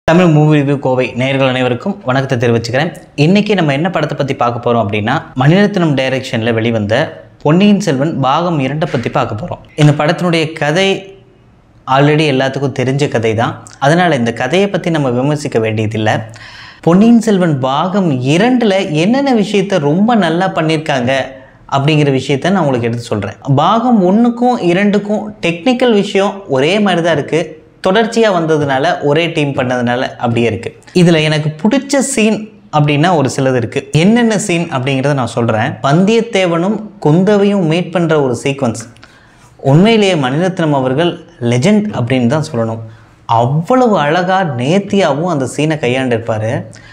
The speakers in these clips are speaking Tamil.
தமிழ் மூவி ரிவ்யூ கோவை நேயர்கள் அனைவருக்கும் வணக்கத்தை தெரிவிச்சுக்கிறேன் இன்னைக்கு நம்ம என்ன படத்தை பற்றி பார்க்க போகிறோம் அப்படின்னா மணிரத்னம் டைரக்ஷனில் வெளிவந்த பொன்னியின் செல்வன் பாகம் இரண்டை பற்றி பார்க்க போகிறோம் இந்த படத்தினுடைய கதை ஆல்ரெடி எல்லாத்துக்கும் தெரிஞ்ச கதை தான் அதனால் இந்த கதையை பற்றி நம்ம விமர்சிக்க வேண்டியதில்லை பொன்னியின் செல்வன் பாகம் இரண்டில் என்னென்ன விஷயத்த ரொம்ப நல்லா பண்ணியிருக்காங்க அப்படிங்கிற விஷயத்த நான் உங்களுக்கு எடுத்து சொல்கிறேன் பாகம் ஒன்றுக்கும் இரண்டுக்கும் டெக்னிக்கல் விஷயம் ஒரே மாதிரி தான் இருக்குது தொடர்ச்சியாக வந்ததுனால ஒரே டீம் பண்ணதுனால அப்படியே இருக்குது இதில் எனக்கு பிடிச்ச சீன் அப்படின்னா ஒரு சிலது இருக்குது என்னென்ன சீன் அப்படிங்கிறத நான் சொல்கிறேன் வந்தியத்தேவனும் குந்தவையும் மீட் பண்ணுற ஒரு சீக்வன்ஸ் உண்மையிலேயே மணிரத்னம் அவர்கள் லெஜெண்ட் அப்படின்னு தான் சொல்லணும் அவ்வளவு அழகாக நேர்த்தியாகவும் அந்த சீனை கையாண்டிருப்பார்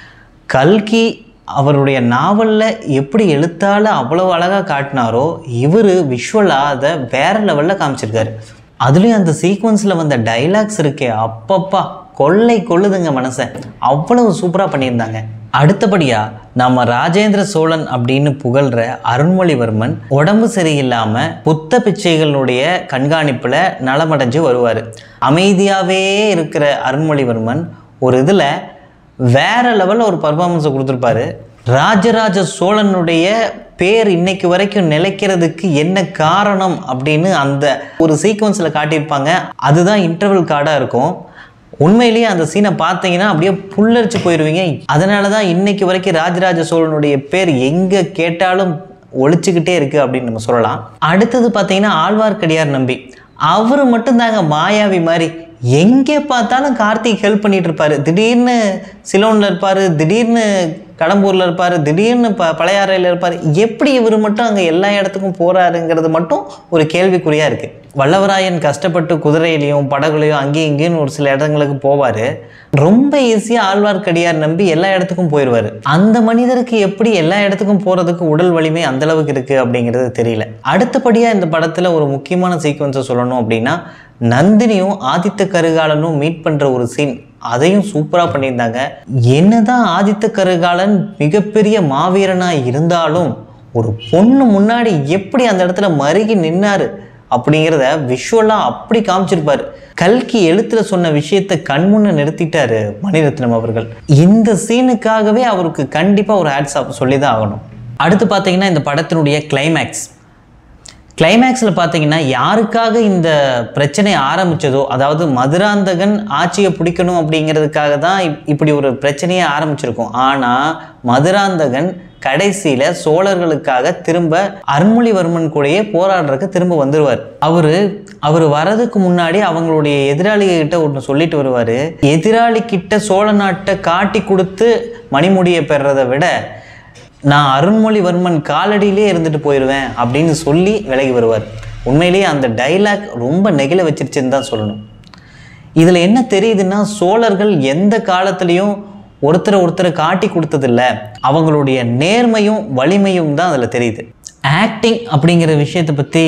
கல்கி அவருடைய நாவலில் எப்படி எழுத்தால் அவ்வளவு அழகாக காட்டினாரோ இவர் விஷுவலாக அதை வேற லெவலில் காமிச்சிருக்காரு அதுலேயும் அந்த சீக்வன்ஸில் வந்த டைலாக்ஸ் இருக்கே அப்பப்பா கொள்ளை கொள்ளுதுங்க மனசை அவ்வளவு சூப்பராக பண்ணியிருந்தாங்க அடுத்தபடியாக நம்ம ராஜேந்திர சோழன் அப்படின்னு புகழ்கிற அருண்மொழிவர்மன் உடம்பு சரியில்லாமல் புத்த பிச்சைகளுடைய கண்காணிப்பில் நலமடைஞ்சு வருவார் அமைதியாகவே இருக்கிற அருண்மொழிவர்மன் ஒரு இதில் வேற லெவலில் ஒரு பர்ஃபார்மன்ஸை கொடுத்துருப்பாரு ராஜராஜ சோழனுடைய பேர் இன்னைக்கு வரைக்கும் நிலைக்கிறதுக்கு என்ன காரணம் அப்படின்னு அந்த ஒரு சீக்வன்ஸில் காட்டியிருப்பாங்க அதுதான் இன்டர்வல் கார்டாக இருக்கும் உண்மையிலேயே அந்த சீனை பார்த்தீங்கன்னா அப்படியே புல்லரிச்சு போயிடுவீங்க அதனால தான் இன்னைக்கு வரைக்கும் ராஜராஜ சோழனுடைய பேர் எங்கே கேட்டாலும் ஒழிச்சுக்கிட்டே இருக்குது அப்படின்னு நம்ம சொல்லலாம் அடுத்தது பார்த்தீங்கன்னா ஆழ்வார்க்கடியார் நம்பி அவர் மட்டும்தாங்க மாயாவி மாதிரி எங்கே பார்த்தாலும் கார்த்திக் ஹெல்ப் பண்ணிட்டு இருப்பாரு திடீர்னு சிலோனில் இருப்பார் திடீர்னு கடம்பூரில் இருப்பார் திடீர்னு ப பழையாறையில் இருப்பார் எப்படி இவர் மட்டும் அங்கே எல்லா இடத்துக்கும் போகிறாருங்கிறது மட்டும் ஒரு கேள்விக்குறியாக இருக்குது வல்லவராயன் கஷ்டப்பட்டு குதிரையிலையும் படகுலையும் அங்கேயும் இங்கேயும் ஒரு சில இடங்களுக்கு போவார் ரொம்ப ஈஸியாக ஆழ்வார்க்கடியார் நம்பி எல்லா இடத்துக்கும் போயிடுவார் அந்த மனிதருக்கு எப்படி எல்லா இடத்துக்கும் போகிறதுக்கு உடல் வலிமை அந்த அளவுக்கு இருக்குது அப்படிங்கிறது தெரியல அடுத்தபடியாக இந்த படத்தில் ஒரு முக்கியமான சீக்வன்ஸை சொல்லணும் அப்படின்னா நந்தினியும் ஆதித்த கரிகாலனும் மீட் பண்ணுற ஒரு சீன் அதையும் சூப்பராக பண்ணியிருந்தாங்க என்னதான் ஆதித்த கரிகாலன் மிகப்பெரிய மாவீரனாக இருந்தாலும் ஒரு பொண்ணு முன்னாடி எப்படி அந்த இடத்துல மருகி நின்னாரு அப்படிங்கிறத விஷுவலாக அப்படி காமிச்சிருப்பாரு கல்கி எழுத்துல சொன்ன விஷயத்தை கண்முன்ன நிறுத்திட்டாரு மணிரத்னம் அவர்கள் இந்த சீனுக்காகவே அவருக்கு கண்டிப்பாக ஒரு ஹேட்ஸ் ஆஃப் சொல்லி தான் ஆகணும் அடுத்து பார்த்தீங்கன்னா இந்த படத்தினுடைய கிளைமேக்ஸ் கிளைமேக்ஸில் பார்த்தீங்கன்னா யாருக்காக இந்த பிரச்சனை ஆரம்பிச்சதோ அதாவது மதுராந்தகன் ஆட்சியை பிடிக்கணும் அப்படிங்கிறதுக்காக தான் இப்- இப்படி ஒரு பிரச்சனையை ஆரம்பிச்சிருக்கும் ஆனால் மதுராந்தகன் கடைசியில் சோழர்களுக்காக திரும்ப அருண்மொழிவர்மன் கூடயே போராடுறதுக்கு திரும்ப வந்துடுவார் அவர் அவர் வரதுக்கு முன்னாடி அவங்களுடைய எதிராளிகிட்ட ஒன்று சொல்லிட்டு வருவார் எதிராளி கிட்ட சோழ நாட்டை காட்டி கொடுத்து மணிமுடியை பெறதை விட நான் அருண்மொழிவர்மன் காலடியிலே இருந்துட்டு போயிடுவேன் அப்படின்னு சொல்லி விலகி வருவார் உண்மையிலேயே அந்த டைலாக் ரொம்ப நெகிழ வச்சிருச்சுன்னு தான் சொல்லணும் இதில் என்ன தெரியுதுன்னா சோழர்கள் எந்த காலத்துலேயும் ஒருத்தரை ஒருத்தரை காட்டி கொடுத்ததில்ல அவங்களுடைய நேர்மையும் வலிமையும் தான் அதில் தெரியுது ஆக்டிங் அப்படிங்கிற விஷயத்தை பற்றி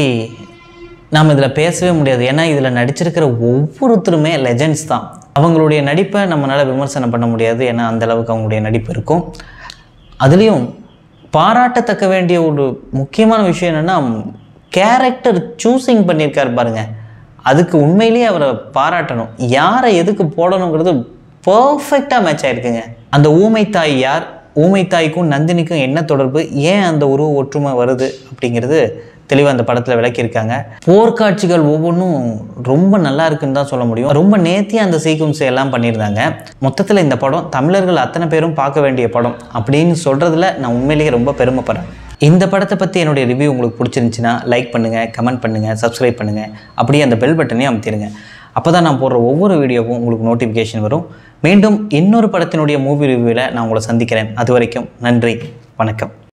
நாம் இதில் பேசவே முடியாது ஏன்னா இதில் நடிச்சிருக்கிற ஒவ்வொருத்தருமே லெஜெண்ட்ஸ் தான் அவங்களுடைய நடிப்பை நம்மளால் விமர்சனம் பண்ண முடியாது ஏன்னா அந்த அளவுக்கு அவங்களுடைய நடிப்பு இருக்கும் அதுலேயும் பாராட்டத்தக்க வேண்டிய ஒரு முக்கியமான விஷயம் என்னென்னா கேரக்டர் சூஸிங் பண்ணியிருக்காரு பாருங்க அதுக்கு உண்மையிலேயே அவரை பாராட்டணும் யாரை எதுக்கு போடணுங்கிறது பர்ஃபெக்டாக மேட்ச் ஆயிருக்குங்க அந்த ஊமை தாய் யார் ஊமை தாய்க்கும் நந்தினிக்கும் என்ன தொடர்பு ஏன் அந்த உருவ ஒற்றுமை வருது அப்படிங்கிறது தெளிவாக அந்த படத்தில் விளக்கியிருக்காங்க போர்க்காட்சிகள் ஒவ்வொன்றும் ரொம்ப நல்லா இருக்குன்னு தான் சொல்ல முடியும் ரொம்ப நேர்த்தியாக அந்த சீக்வன்ஸ் எல்லாம் பண்ணியிருந்தாங்க மொத்தத்தில் இந்த படம் தமிழர்கள் அத்தனை பேரும் பார்க்க வேண்டிய படம் அப்படின்னு சொல்கிறதுல நான் உண்மையிலேயே ரொம்ப பெருமைப்படுறேன் இந்த படத்தை பற்றி என்னுடைய ரிவ்யூ உங்களுக்கு பிடிச்சிருந்துச்சுன்னா லைக் பண்ணுங்கள் கமெண்ட் பண்ணுங்கள் சப்ஸ்கிரைப் பண்ணுங்கள் அப்படியே அந்த பெல் பட்டனையும் அமுத்திடுங்க அப்போ தான் நான் போடுற ஒவ்வொரு வீடியோவும் உங்களுக்கு நோட்டிஃபிகேஷன் வரும் மீண்டும் இன்னொரு படத்தினுடைய மூவி ரிவ்யூவில் நான் உங்களை சந்திக்கிறேன் அது வரைக்கும் நன்றி வணக்கம்